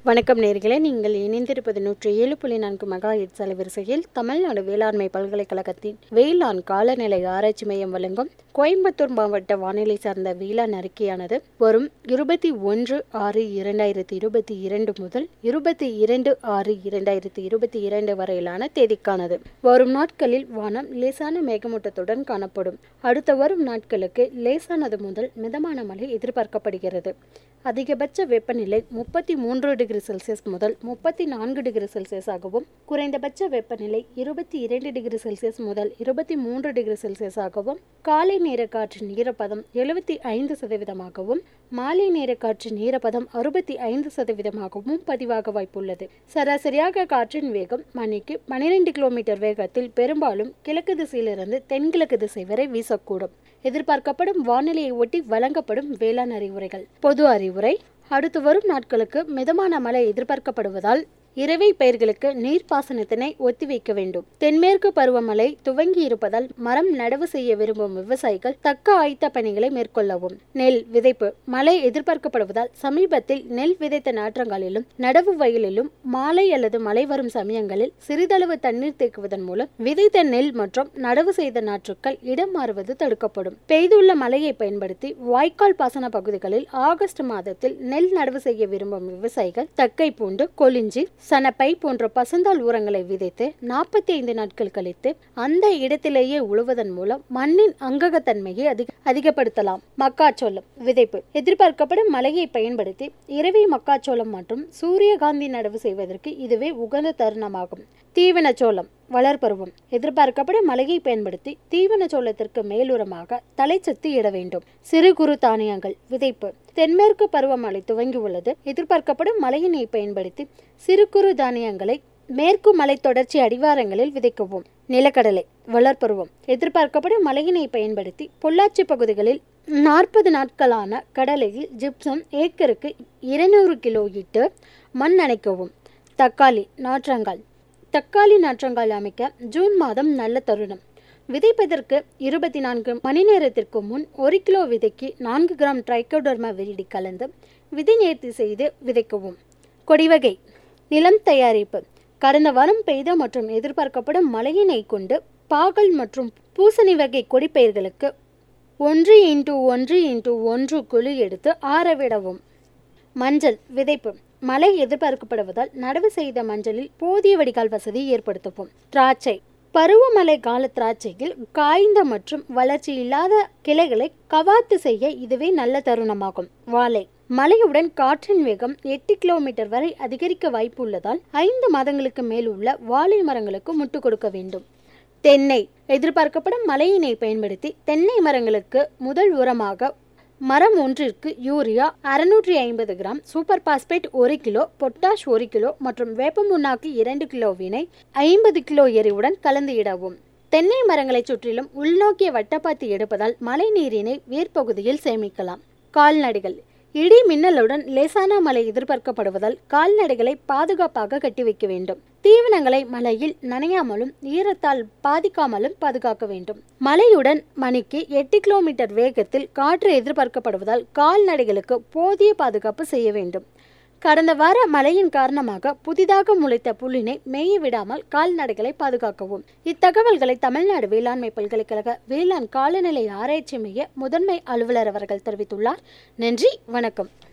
வணக்கம் நேர்களே நீங்கள் இணைந்திருப்பது நூற்றி ஏழு புள்ளி நான்கு மெகா எட்ஸ் அலைவரிசையில் தமிழ்நாடு வேளாண்மை பல்கலைக்கழகத்தின் வேளாண் காலநிலை ஆராய்ச்சி மையம் வழங்கும் கோயம்புத்தூர் மாவட்ட வானிலை சார்ந்த வேளாண் அறிக்கையானது வரும் இருபத்தி ஒன்று ஆறு இரண்டாயிரத்தி இருபத்தி இரண்டு முதல் இருபத்தி இரண்டு ஆறு இரண்டாயிரத்தி இருபத்தி இரண்டு வரையிலான தேதிக்கானது வரும் நாட்களில் வானம் லேசான மேகமூட்டத்துடன் காணப்படும் அடுத்த வரும் நாட்களுக்கு லேசானது முதல் மிதமான மழை எதிர்பார்க்கப்படுகிறது அதிகபட்ச வெப்பநிலை முப்பத்தி மூன்று டிகிரி செல்சியஸ் முதல் முப்பத்தி நான்கு டிகிரி செல்சியஸ் ஆகவும் குறைந்தபட்ச வெப்பநிலை இருபத்தி இரண்டு டிகிரி செல்சியஸ் முதல் இருபத்தி மூன்று டிகிரி செல்சியஸ் ஆகவும் காலை நேர காற்றின் ஈரப்பதம் எழுபத்தி ஐந்து சதவீதமாகவும் மாலை நேர காற்றின் ஈரப்பதம் அறுபத்தி ஐந்து சதவீதமாகவும் பதிவாக வாய்ப்புள்ளது சராசரியாக காற்றின் வேகம் மணிக்கு பனிரெண்டு கிலோமீட்டர் வேகத்தில் பெரும்பாலும் கிழக்கு திசையிலிருந்து தென்கிழக்கு திசை வரை வீசக்கூடும் எதிர்பார்க்கப்படும் வானிலையை ஒட்டி வழங்கப்படும் வேளாண் அறிவுரைகள் பொது அறிவுரை அடுத்து வரும் நாட்களுக்கு மிதமான மழை எதிர்பார்க்கப்படுவதால் இரவை பயிர்களுக்கு நீர்ப்பாசனத்தினை ஒத்திவைக்க வேண்டும் தென்மேற்கு பருவமழை துவங்கி இருப்பதால் மரம் நடவு செய்ய விரும்பும் விவசாயிகள் தக்க ஆயத்த பணிகளை மேற்கொள்ளவும் நெல் விதைப்பு மழை எதிர்பார்க்கப்படுவதால் சமீபத்தில் நெல் விதைத்த நாற்றங்காலிலும் நடவு வயலிலும் மாலை அல்லது மழை வரும் சமயங்களில் சிறிதளவு தண்ணீர் தேக்குவதன் மூலம் விதைத்த நெல் மற்றும் நடவு செய்த நாற்றுக்கள் இடம் மாறுவது தடுக்கப்படும் பெய்துள்ள மழையை பயன்படுத்தி வாய்க்கால் பாசன பகுதிகளில் ஆகஸ்ட் மாதத்தில் நெல் நடவு செய்ய விரும்பும் விவசாயிகள் தக்கை பூண்டு கொளிஞ்சி சனப்பை போன்ற பசுந்தாள் உரங்களை விதைத்து நாற்பத்தி ஐந்து நாட்கள் கழித்து அந்த இடத்திலேயே உழுவதன் மூலம் மண்ணின் அங்ககத்தன்மையை அதிக அதிகப்படுத்தலாம் மக்காச்சோளம் விதைப்பு எதிர்பார்க்கப்படும் மழையை பயன்படுத்தி இரவி மக்காச்சோளம் மற்றும் சூரியகாந்தி நடவு செய்வதற்கு இதுவே உகந்த தருணமாகும் தீவன சோளம் வளர்பருவம் எதிர்பார்க்கப்படும் மழையை பயன்படுத்தி தீவன சோளத்திற்கு மேலுரமாக தலைச்சத்து இட வேண்டும் சிறு குறு தானியங்கள் விதைப்பு தென்மேற்கு பருவமழை துவங்கியுள்ளது எதிர்பார்க்கப்படும் மழையினை பயன்படுத்தி சிறு குறு தானியங்களை மேற்கு மலை தொடர்ச்சி அடிவாரங்களில் விதைக்கவும் நிலக்கடலை வளர்பருவம் எதிர்பார்க்கப்படும் மழையினை பயன்படுத்தி பொள்ளாச்சி பகுதிகளில் நாற்பது நாட்களான கடலையில் ஜிப்சம் ஏக்கருக்கு இருநூறு கிலோ இட்டு மண் அணைக்கவும் தக்காளி நாற்றங்கால் தக்காளி நாற்றங்கால் அமைக்க ஜூன் மாதம் நல்ல தருணம் விதைப்பதற்கு இருபத்தி நான்கு மணி நேரத்திற்கு முன் ஒரு கிலோ விதைக்கு நான்கு கிராம் ட்ரைகோடர்மா விரிடி கலந்து விதை நேர்த்தி செய்து விதைக்கவும் கொடிவகை நிலம் தயாரிப்பு கடந்த வாரம் பெய்த மற்றும் எதிர்பார்க்கப்படும் மழையினை கொண்டு பாகல் மற்றும் பூசணி வகை கொடிப்பயிர்களுக்கு ஒன்று இன்ட்டு ஒன்று இன்ட்டு ஒன்று குழி எடுத்து ஆறவிடவும் மஞ்சள் விதைப்பு மழை எதிர்பார்க்கப்படுவதால் நடவு செய்த மஞ்சளில் போதிய வடிகால் வசதி ஏற்படுத்தவும் திராட்சை பருவமழை கால திராட்சையில் காய்ந்த மற்றும் வளர்ச்சி இல்லாத கிளைகளை கவாத்து செய்ய இதுவே நல்ல தருணமாகும் வாழை மழையுடன் காற்றின் வேகம் எட்டு கிலோமீட்டர் வரை அதிகரிக்க வாய்ப்பு உள்ளதால் ஐந்து மாதங்களுக்கு மேல் உள்ள வாழை மரங்களுக்கு முட்டு கொடுக்க வேண்டும் தென்னை எதிர்பார்க்கப்படும் மழையினை பயன்படுத்தி தென்னை மரங்களுக்கு முதல் உரமாக மரம் ஒன்றிற்கு யூரியா அறுநூற்றி ஐம்பது கிராம் சூப்பர் பாஸ்பேட் ஒரு கிலோ பொட்டாஷ் ஒரு கிலோ மற்றும் வேப்பமுன்னாக்கு இரண்டு கிலோவினை ஐம்பது கிலோ எரிவுடன் கலந்து இடவும் தென்னை மரங்களை சுற்றிலும் உள்நோக்கிய வட்டப்பாத்தி எடுப்பதால் மழை நீரினை வேர்ப்பகுதியில் சேமிக்கலாம் கால்நடைகள் இடி மின்னலுடன் லேசான மழை எதிர்பார்க்கப்படுவதால் கால்நடைகளை பாதுகாப்பாக கட்டி வைக்க வேண்டும் தீவனங்களை மழையில் நனையாமலும் ஈரத்தால் பாதிக்காமலும் பாதுகாக்க வேண்டும் மழையுடன் மணிக்கு எட்டு கிலோமீட்டர் வேகத்தில் காற்று எதிர்பார்க்கப்படுவதால் கால்நடைகளுக்கு போதிய பாதுகாப்பு செய்ய வேண்டும் கடந்த வார மழையின் காரணமாக புதிதாக முளைத்த புல்லினை மேய விடாமல் கால்நடைகளை பாதுகாக்கவும் இத்தகவல்களை தமிழ்நாடு வேளாண்மை பல்கலைக்கழக வேளாண் காலநிலை ஆராய்ச்சி மைய முதன்மை அலுவலர் அவர்கள் தெரிவித்துள்ளார் நன்றி வணக்கம்